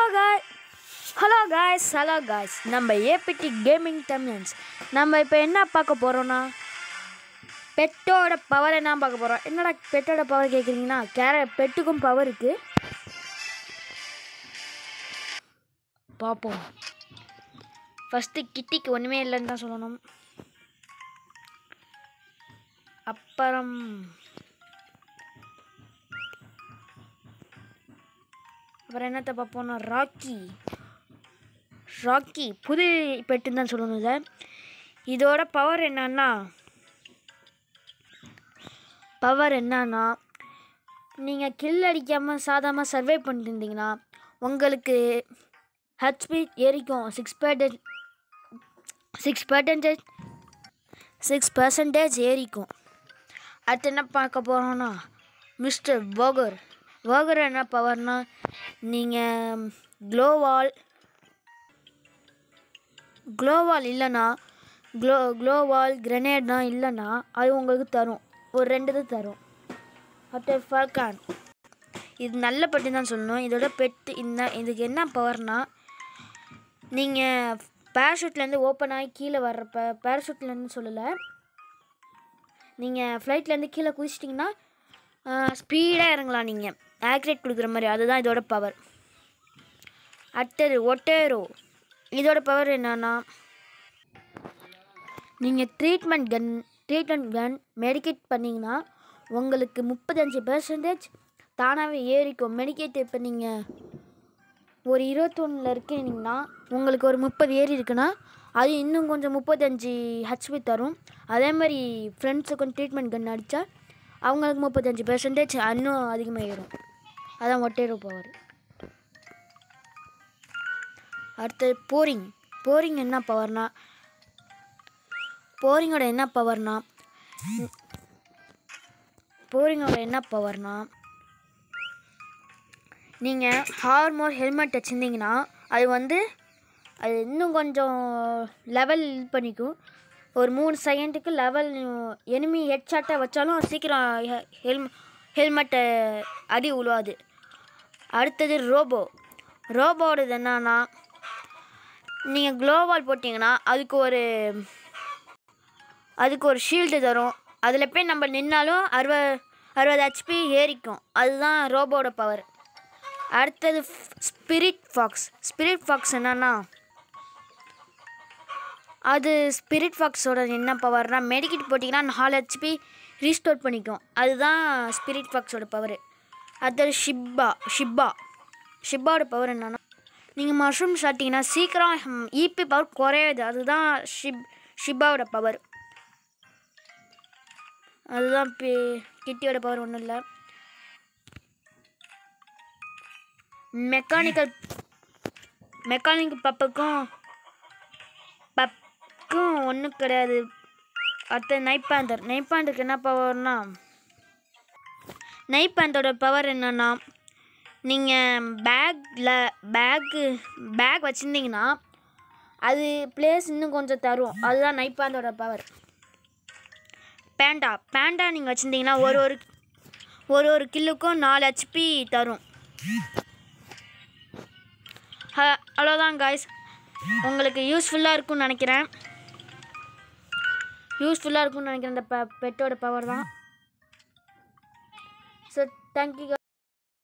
காய் hello guys hello guys நம்ம ABT gaming Tamizhans நம்ம இப்போ என்ன பார்க்க போகிறோன்னா பெட்டோட பவர் என்ன பார்க்க போகிறோம் என்னடா பெட்டோட பவர் கேட்குறீங்கன்னா கேர பெட்டுக்கும் பவர் இருக்குது பார்ப்போம் ஃபஸ்ட்டு கிட்டிக்கு ஒன்றுமே இல்லைன்னு தான் சொல்லணும் அப்புறம் அப்புறம் என்னத்தை பார்ப்போம்னா ராக்கி ராக்கி புது பெட்டுன்னு தான் சொல்லணும் இதை இதோட பவர் என்னன்னா பவர் என்னன்னா நீங்கள் கில் அடிக்காமல் சாதாரணமாக சர்வே பண்ணிட்டு இருந்தீங்கன்னா உங்களுக்கு ஹெச்பி ஏறிக்கும் six percent six percentage six percentage ஏறிக்கும் அடுத்து என்ன பார்க்க போகிறோன்னா மிஸ்டர் வர்கர் வர்கர் என்ன பவர்னா நீங்கள் க்ளோவால் க்ளோவால் இல்லைன்னா க்ளோ க்ளோவால் கிரனேட்னா இல்லைன்னா அது உங்களுக்கு தரும் ஒரு ரெண்டு இது தரும் அடுத்து ஃபால்கான் இது நல்ல பெட்டு தான் சொல்லணும் இதோட பெட்டு இந்த இதுக்கு என்ன பவர்னா நீங்கள் பேராஷூட்லேருந்து ஓப்பன் ஆகி கீழே வர்றப்ப பேராஷூட்லேருந்து சொல்லலை நீங்கள் ஃப்ளைட்லேருந்து கீழே குதிச்சிட்டிங்கன்னா ஸ்பீடாக இறங்கலாம் நீங்கள் ஆக்ரேட் கொடுக்குற மாதிரி அதுதான் இதோட பவர் அடுத்தது ஒட்டேரோ இதோட பவர் என்னன்னா நீங்கள் treatment gun treatment gun medicate பண்ணிங்கன்னா உங்களுக்கு முப்பத்தஞ்சு பெர்சன்டேஜ் தானாகவே ஏறிக்கும் மெடிக்கேட் இப்போ நீங்கள் ஒரு இருபத்தொன்னில் இருக்கீங்கன்னா உங்களுக்கு ஒரு முப்பது ஏறி இருக்குன்னா அது இன்னும் கொஞ்சம் முப்பத்தஞ்சு ஹெச்பி தரும் அதே மாதிரி ஃப்ரெண்ட்ஸுக்கும் ட்ரீட்மெண்ட் கன் அடித்தா அவங்களுக்கு முப்பத்தஞ்சு பெர்சன்டேஜ் இன்னும் அதிகமாக ஏறும் அதான் ஒட்டேரோ பவர் அடுத்தது போரிங் போரிங் என்ன பவர்னா போரிங்கோட என்ன பவர்னா போரிங்கோட என்ன பவர்னா நீங்கள் ஹார்மோர் ஹெல்மெட் வச்சுருந்தீங்கன்னா அது வந்து அது இன்னும் கொஞ்சம் லெவல் இது பண்ணிக்கும் ஒரு மூணு செகண்டுக்கு லெவல் எனிமி ஹெட்ஷாட்டை வச்சாலும் சீக்கிரம் ஹெல் ஹெல்மெட்டை அடி உழுவாது அடுத்தது ரோபோ ரோபோடது என்னன்னா நீங்கள் க்ளோவால் போட்டிங்கன்னா அதுக்கு ஒரு அதுக்கு ஒரு ஷீல்டு தரும் அதில் போய் நம்ம நின்னாலும் அறுபது அறுபது ஹெச்பி ஏறிக்கும் அதுதான் ரோபோட பவர் அடுத்தது ஸ்பிரிட் ஃபாக்ஸ் ஸ்பிரிட் ஃபாக்ஸ் என்னன்னா அது ஸ்பிரிட் ஃபாக்ஸோட என்ன பவர்னா மெடிக்கிட் போட்டிங்கன்னா நாலு ஹெச்பி ரீஸ்டோர் பண்ணிக்கும் அதுதான் ஸ்பிரிட் ஃபாக்ஸோட பவர் அடுத்தது ஷிப்பா ஷிப்பா ஷிப்பாவோட பவர் என்னன்னா நீங்கள் மஷ்ரூம் சாப்பிட்டீங்கன்னா சீக்கிரம் இபி பவர் குறையாது அதுதான் ஷிப் ஷிப்பாவோட பவர் அதுதான் பி கிட்டியோட பவர் ஒன்றும் இல்லை மெக்கானிக்கல் மெக்கானிக்கல் பப்புக்கும் பப்புக்கும் ஒன்றும் கிடையாது அடுத்த நைப்பாந்தர் நைப்பாந்தருக்கு என்ன பவர்னா நைப்பாந்தோட பவர் என்னன்னா நீங்கள் பேக்கில் பேக்கு பேக் வச்சுருந்தீங்கன்னா அது பிளேஸ் இன்னும் கொஞ்சம் தரும் அதுதான் நைப்பாந்தோட பவர் பேண்டா பேண்டா நீங்கள் வச்சுருந்தீங்கன்னா ஒரு ஒரு ஒரு ஒரு கில்லுக்கும் நாலு ஹெச்பி தரும் ஹ அவ்வளோதான் காய்ஸ் உங்களுக்கு யூஸ்ஃபுல்லாக இருக்கும்னு நினைக்கிறேன் யூஸ்ஃபுல்லாக இருக்கும்னு நினைக்கிறேன் இந்த பெ பெட்டோட பவர் தான் ஸோ தேங்க்யூ